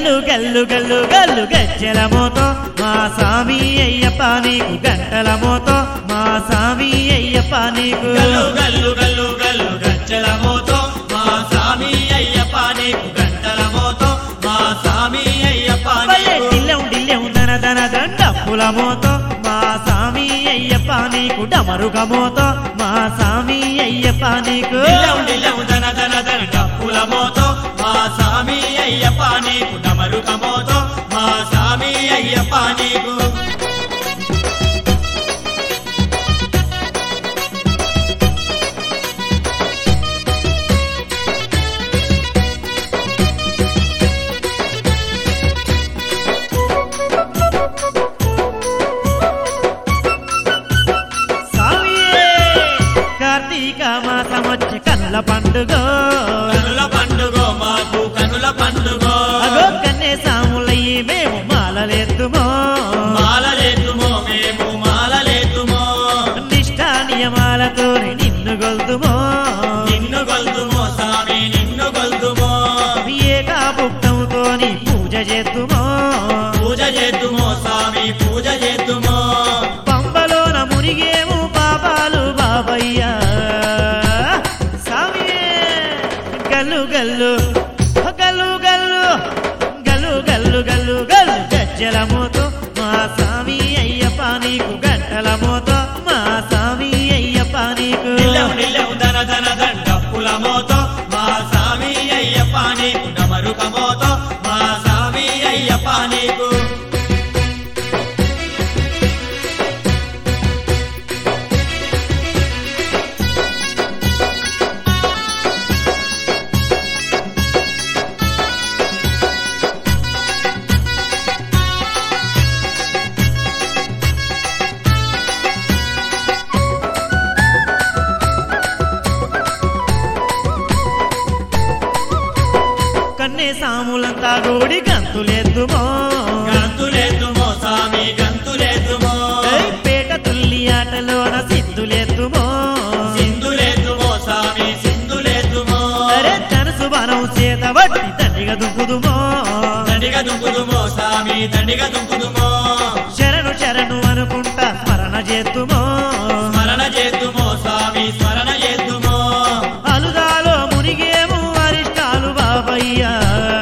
గల్లు గల్లు గల్లు గల్లు గజ్జల మోతో మా సామి అయ్యప్ప నీకు గంటల మోతో మా సామి అయ్యప్ప నీకు గల్లు గల్లు గల్లు గల్లు గజ్జల మోతో మా స్వామి అయ్యప్ప నీకు గంటల మోతో మా స్వామి అయ్యప్ప భలే నీకు డిల్లెం డిల్లెం దన దన దండప్పుల మోతో మా సామి అయ్యప్ప నీకు డమరుగ మోతో మా సామి అయ్యప్ప నీకు దిల్లం దిల్లం దన దన దన డప్పుల మోతో మా స్వామి అయ్యప్ప నీకు డమరుక మోతో మా స్వామి అయ్యప్ప నీకు సామియే కార్తీక మాసం వచ్చి కన్నుల పండుగ కనుల పండుగ మాకు కనుల పండుగ అగో కన్నే సాములయ్యి మేము మాలలేద్దుమో మాలలేతుమో మేము మాలలేతుమో నిష్ఠా నియమాలతో నిన్ను గొల్దుమో నిన్ను గొల్దుమో స్వామి నిన్ను గొల్దుమో ఏకాభుక్తంతో పూజ చేద్దుమో పూజ చేద్దుమో స్వామి పూజ చేద్దుమో పంబలోన మునిగేము పాపాలు బాబయ్యా సామియే గల్లు గల్లు గల్లు గల్లు గల్లు గల్లు గల్లు గల్లు గజ్జల మోతో మా సామి అయ్యప్ప నీకు గంటల మోతో మా సామి అయ్యప్ప నీకు నిల్లవు నిల్లవు దన దన దన డప్పుల మోతో మా స్వామి అయ్యప్ప నీకు డమరుక మోతో మా స్వామి అయ్యప్ప నీకు కన్నే సాములంతా గోడి గంతులేద్దుమో గంతులేతుమో స్వామి గంతులేతుమో ఏయ్ పేట తుల్లి ఆటలోన సిద్ధులేద్దుమో సింధులేతుమో స్వామి సింధులేతుమో అరే తనసు బనం చేత బట్టి తండ్రిగా దుంకుదుమో దండిగా దుంకుదుమో స్వామి దండిగా దుంకుదుమో శరణు శరణు అనుకుంటా స్మరణ చేద్దుమో స్మరణ చేద్దుమో స్వామి స్మరణ చేద్దుమో అలుదాలో మునిగేము అరిష్టాలు బాబయ్యా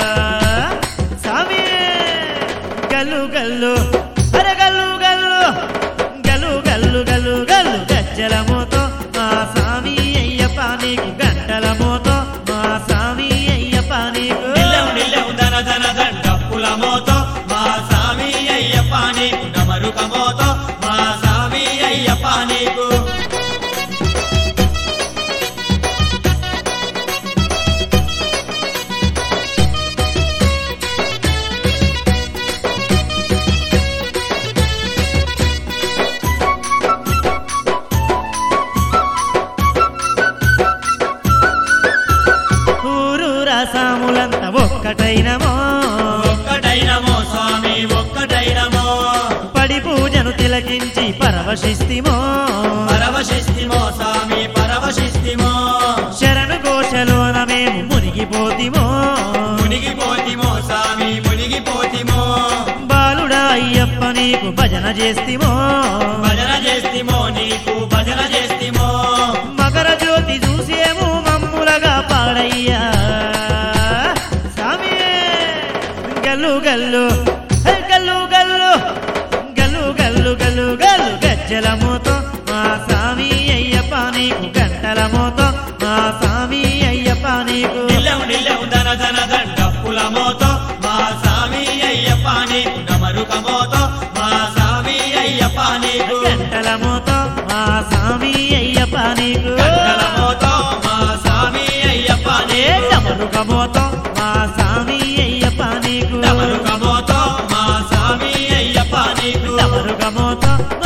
సామి గల్లు గల్లు అరే గల్లు గల్లు గల్లు గల్లు గల్లు గల్లు గజ్జల మోతో మా సామి అయ్యప్ప నీకు గంటల మోతో మా సామి అయ్యప్ప నీకు నిల్లవు నిల్లవు దన దన దన డప్పుల మోతో మా స్వామి అయ్యప్ప నీకు డమరుక మోతో మా స్వామి అయ్యప్ప నీకు ఊరు రసాములంతా ఒక్కటైనమో ఒక్కటైనమో స్వామి ఒక్కటైనమో పడి పూజను తిలకించి పరవశిస్తిమో పరవశిస్తిమో స్వామి పరవశిస్తిమో శరణు ఘోషలోన మేము మునిగిపోతిమో మునిగిపోతిమో స్వామి మునిగిపోతిమో బాలుడా అయ్యప్ప నీకు భజన చేస్తిమో భజన చేస్తిమో నీకు భజన చేస్తిమో మకర జ్యోతి చూసేము మమ్ములగా పాడయ్యా సామి గల్లు గల్లు హే గల్లు గల్లు గల్లు గల్లు గల్లు గల్లు గజ్జల మోతో మా సామి అయ్యప్ప నీకు గంటల మోతో మా సామి అయ్యప్ప నీకు నిల్లవు నిల్లవు దన దన దన డప్పుల మోతో మా స్వామి అయ్యప్ప నీకు డమరుక మోతో మా స్వామి అయ్యప్ప నీకు గంటల మోతో మా సామి అయ్యప్ప నీకు గంటల మోతో మా స్వామి అయ్యప్ప ఏ నీకు డమరుక మోతో మా సామి అయ్యప్ప నీకు డమరుక మోతో మా స్వామి అయ్యప్ప నీకు డమరుక మోతో